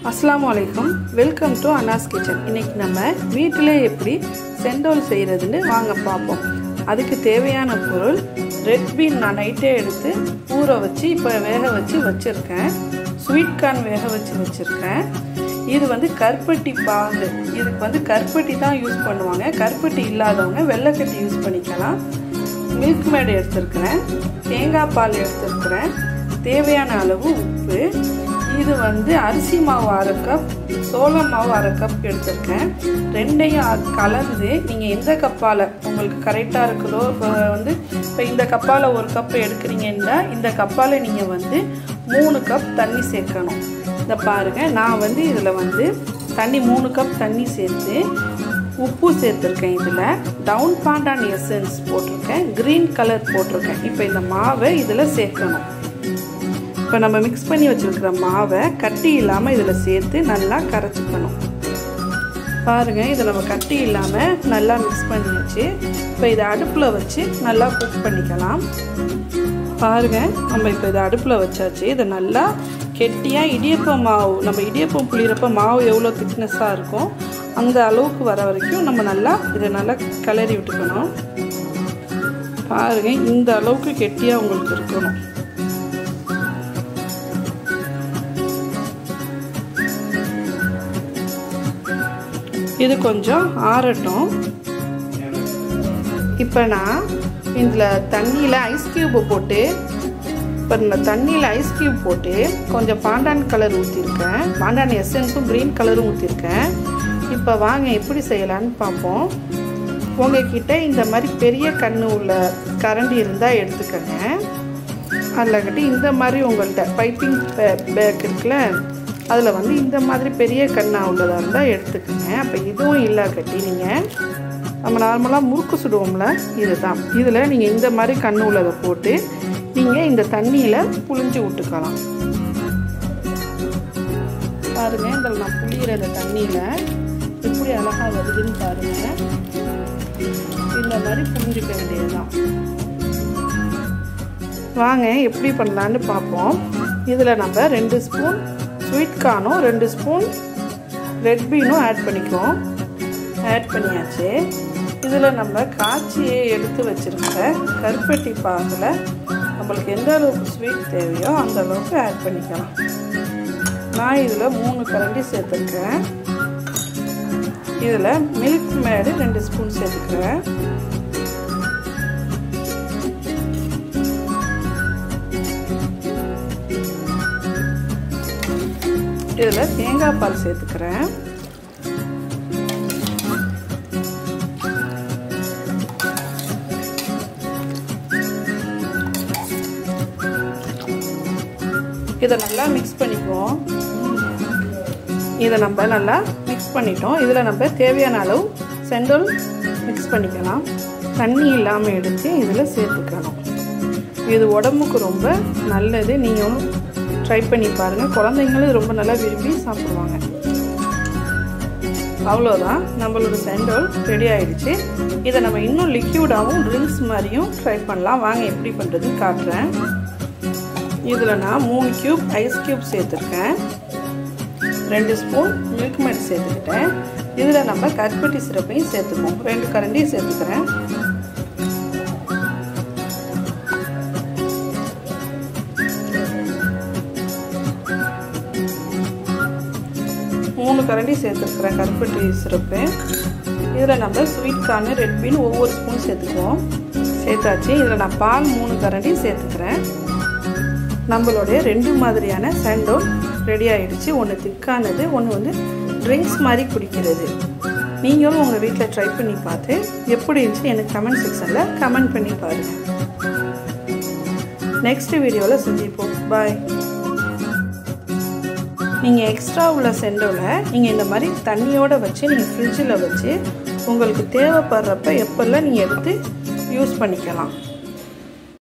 அஸ்ஸலாமு அலைக்கும் welcome to அனாஸ் kitchen இன்னைக்கு நம்ம வீட்டிலே எப்படி செண்டோல் செய்கிறதுன்னு வாங்க பார்ப்போம் அதுக்கு தேவையான பொருள் ரெட் பீன் நான் நைட்டே எடுத்து ஊற வச்சு இப்போ வேக வச்சு வச்சுருக்கேன் ஸ்வீட் கார்ன் வேக வச்சு வச்சுருக்கேன் இது வந்து கருப்பட்டி பாகு இதுக்கு வந்து கருப்பட்டி தான் யூஸ் பண்ணுவாங்க கருப்பட்டி இல்லாதவங்க வெள்ளைக்கட்டி யூஸ் பண்ணிக்கலாம் மில்க் மேட் எடுத்துருக்கிறேன் தேங்காய் பால் எடுத்துருக்கிறேன் தேவையான அளவு உப்பு இது வந்து அரிசி மாவு அரை கப் சோளம் மாவு அரை கப் எடுத்திருக்கேன் ரெண்டையும் கலந்து நீங்கள் எந்த கப்பால் உங்களுக்கு கரெக்டாக இருக்குதோ இப்போ வந்து இப்போ இந்த கப்பால் ஒரு கப் எடுக்கிறீங்கன்னா இந்த கப்பால் நீங்கள் வந்து மூணு கப் தண்ணி சேர்க்கணும் இந்த பாருங்கள் நான் வந்து இதில் வந்து தண்ணி மூணு கப் தண்ணி சேர்த்து உப்பு சேர்த்துருக்கேன் இதில் டவுன் பாண்டான் எசன்ஸ் போட்டிருக்கேன் க்ரீன் கலர் போட்டிருக்கேன் இப்போ இந்த மாவை இதில் சேர்க்கணும் இப்போ நம்ம மிக்ஸ் பண்ணி வச்சுருக்கிற மாவை கட்டி இல்லாமல் இதில் சேர்த்து நல்லா கரைச்சிக்கணும் பாருங்கள் இதை நம்ம கட்டி இல்லாமல் நல்லா மிக்ஸ் பண்ணியாச்சு இப்போ இதை அடுப்பில் வச்சு நல்லா குக் பண்ணிக்கலாம் பாருங்கள் நம்ம இப்போ இதை அடுப்பில் வச்சாச்சு இதை நல்லா கெட்டியாக இடியப்பம் மாவு நம்ம இடியப்பம் புளிகிறப்ப மாவு எவ்வளோ திக்னஸாக இருக்கும் அந்த அளவுக்கு வர வரைக்கும் நம்ம நல்லா இதை நல்லா கிளறி விட்டுக்கணும் பாருங்கள் இந்த அளவுக்கு கெட்டியாக உங்களுக்கு இருக்கணும் இது கொஞ்சம் ஆறட்டும் இப்போ நான் இதில் தண்ணியில் ஐஸ் க்யூப்பை போட்டு இப்போ இந்த தண்ணியில் ஐஸ் க்யூப் போட்டு கொஞ்சம் பாண்டான் கலர் ஊற்றிருக்கேன் பாண்டான் எசன்ஸும் க்ரீன் கலரும் ஊற்றிருக்கேன் இப்போ வாங்க எப்படி செய்யலான்னு பார்ப்போம் உங்ககிட்ட இந்த மாதிரி பெரிய கண்ணு உள்ள கரண்டி இருந்தால் எடுத்துக்கங்க அதில் கட்டி இந்த மாதிரி உங்கள்கிட்ட பைப்பிங் பேக் இருக்குல்ல அதில் வந்து இந்த மாதிரி பெரிய கண்ணாக உள்ளதாக இருந்தால் எடுத்துக்கோங்க அப்போ இதுவும் இல்லை கட்டி நீங்கள் நம்ம நார்மலாக முறுக்கு சுடுவோம்ல இதுதான் இதில் நீங்கள் இந்த மாதிரி கண்ணு உள்ளதை போட்டு நீங்கள் இந்த தண்ணியில் புளிஞ்சு விட்டுக்கலாம் பாருங்கள் இந்த நான் புளியிற இந்த தண்ணியில் எப்படி அழகாக வருதுன்னு பாருங்கள் இந்த மாதிரி புரிஞ்சுக்க வேண்டியதுதான் வாங்க எப்படி பண்ணலான்னு பார்ப்போம் இதில் நம்ம ரெண்டு ஸ்பூன் ஸ்வீட் கார்னும் ரெண்டு ஸ்பூன் ரெட் பீனும் ஆட் பண்ணிக்குவோம் ஆட் பண்ணியாச்சு இதில் நம்ம காய்ச்சியே எடுத்து வச்சுருக்க கருப்பட்டி பாகில் நம்மளுக்கு எந்த அளவுக்கு ஸ்வீட் தேவையோ அந்த அளவுக்கு ஆட் பண்ணிக்கலாம் நான் இதில் மூணு கரண்டி சேர்த்துருக்கேன் இதில் மில்க் மேடு ரெண்டு ஸ்பூன் சேர்த்துக்கிறேன் இதில் தேங்காய் பால் சேர்த்துக்கிறேன் இதை நல்லா மிக்ஸ் பண்ணிக்குவோம் இதை நம்ம நல்லா மிக்ஸ் பண்ணிட்டோம் இதில் நம்ம தேவையான அளவு செண்டல் மிக்ஸ் பண்ணிக்கலாம் தண்ணி இல்லாமல் எடுத்து இதில் சேர்த்துக்கணும் இது உடம்புக்கு ரொம்ப நல்லது நீங்களும் ட்ரை பண்ணி பாருங்கள் குழந்தைங்களும் ரொம்ப நல்லா விரும்பி சாப்பிடுவாங்க அவ்வளோதான் நம்மளோட செண்டோல் ரெடி ஆயிடுச்சு இதை நம்ம இன்னும் லிக்யூடாகவும் ட்ரிங்க்ஸ் மாதிரியும் ட்ரை பண்ணலாம் வாங்க எப்படி பண்ணுறதுன்னு காட்டுறேன் இதில் நான் மூணு க்யூப் ஐஸ் க்யூப் சேர்த்துருக்கேன் ரெண்டு ஸ்பூன் மில்க் மேட் சேர்த்துக்கிட்டேன் இதில் நம்ம கருப்பட்டி சிரப்பையும் சேர்த்துப்போம் ரெண்டு கரண்டி சேர்த்துக்கிறேன் மூணு கரண்டி சேர்த்துருக்குறேன் கருப்பட்டி சிரப்பு இதில் நம்ம ஸ்வீட் கார்னு ரெட் பீன் ஒவ்வொரு ஸ்பூன் சேர்த்துக்குவோம் சேர்த்தாச்சு இதில் நான் பால் மூணு கரண்டி சேர்த்துக்கிறேன் நம்மளுடைய ரெண்டு மாதிரியான சாண்டோல் ரெடி ஆகிடுச்சு ஒன்று திக்கானது ஒன்று வந்து ட்ரிங்க்ஸ் மாதிரி குடிக்கிறது நீங்களும் உங்கள் வீட்டில் ட்ரை பண்ணி பார்த்து எப்படி இருந்துச்சு எனக்கு கமெண்ட் செக்ஷனில் கமெண்ட் பண்ணி பாருங்கள் நெக்ஸ்ட் வீடியோவில் சந்திப்போம் பாய் நீங்கள் எக்ஸ்ட்ரா உள்ள செண்டோவில் நீங்கள் இந்த மாதிரி தண்ணியோடு வச்சு நீங்கள் ஃப்ரிட்ஜில் வச்சு உங்களுக்கு தேவைப்படுறப்ப எப்போல்லாம் நீங்கள் எடுத்து யூஸ் பண்ணிக்கலாம்